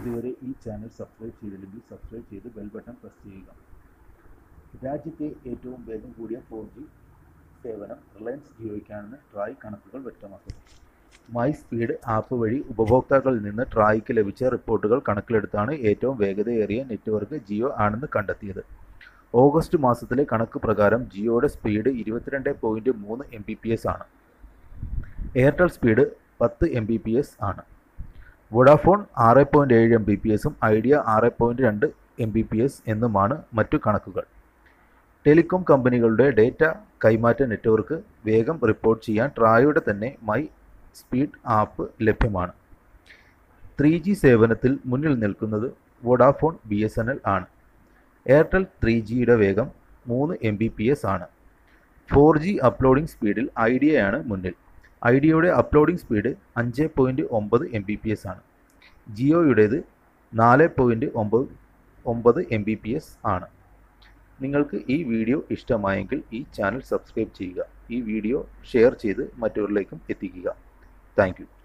ഇതുവരെ ഈ channel subscribe ചെയ്തില്ലെങ്കിൽ സബ്സ്ക്രൈബ് ചെയ്ത് ബെൽ ബട്ടൺ പ്രസ് ചെയ്യുക രാജ്യത്തെ ഏറ്റവും വേഗം കൂടിയ ഫോർ ജി സേവനം റിലയൻസ് ജിയോയ്ക്കാണെന്ന് ട്രായ് കണക്കുകൾ വ്യക്തമാക്കുന്നു മൈ സ്പീഡ് ആപ്പ് വഴി ഉപഭോക്താക്കളിൽ നിന്ന് ട്രായ്ക്ക് ലഭിച്ച റിപ്പോർട്ടുകൾ കണക്കിലെടുത്താണ് ഏറ്റവും വേഗതയേറിയ നെറ്റ്വർക്ക് ജിയോ ആണെന്ന് കണ്ടെത്തിയത് ഓഗസ്റ്റ് മാസത്തിലെ കണക്ക് പ്രകാരം ജിയോയുടെ സ്പീഡ് ഇരുപത്തിരണ്ട് പോയിൻറ്റ് മൂന്ന് എം ബി പി എസ് ആണ് എയർടെൽ സ്പീഡ് പത്ത് എം ബി പി എസ് ആണ് വോഡാഫോൺ ആറ് പോയിൻറ്റ് ഏഴ് എം ബി പി എസും ഐഡിയ ആറ് പോയിൻറ്റ് രണ്ട് എം ബി പി എസ് എന്നുമാണ് മറ്റു കണക്കുകൾ ടെലികോം കമ്പനികളുടെ ഡേറ്റ കൈമാറ്റ നെറ്റ്വർക്ക് വേഗം റിപ്പോർട്ട് ചെയ്യാൻ ട്രായുടെ തന്നെ മൈ സ്പീഡ് ആപ്പ് ലഭ്യമാണ് ത്രീ ജി സേവനത്തിൽ മുന്നിൽ നിൽക്കുന്നത് Vodafone B S N L ആണ് എയർടെൽ ത്രീ ജിയുടെ വേഗം മൂന്ന് എം ബി പി എസ് ആണ് ഫോർ ജി അപ്ലോഡിംഗ് സ്പീഡിൽ ഐഡിയയാണ് മുന്നിൽ ഐഡിയയുടെ അപ്ലോഡിംഗ് സ്പീഡ് അഞ്ച് പോയിൻറ്റ് ഒമ്പത് എം ബി പി എസ് ആണ് ജിയോയുടേത് നാല് പോയിൻറ്റ് ഒമ്പത് ഒമ്പത് എം ബി പി എസ് ആണ് നിങ്ങൾക്ക് ഈ വീഡിയോ ഇഷ്ടമായെങ്കിൽ ഈ ചാനൽ സബ്സ്ക്രൈബ് ചെയ്യുക ഈ വീഡിയോ ഷെയർ ചെയ്ത് മറ്റവരിലേക്കും എത്തിക്കുക താങ്ക്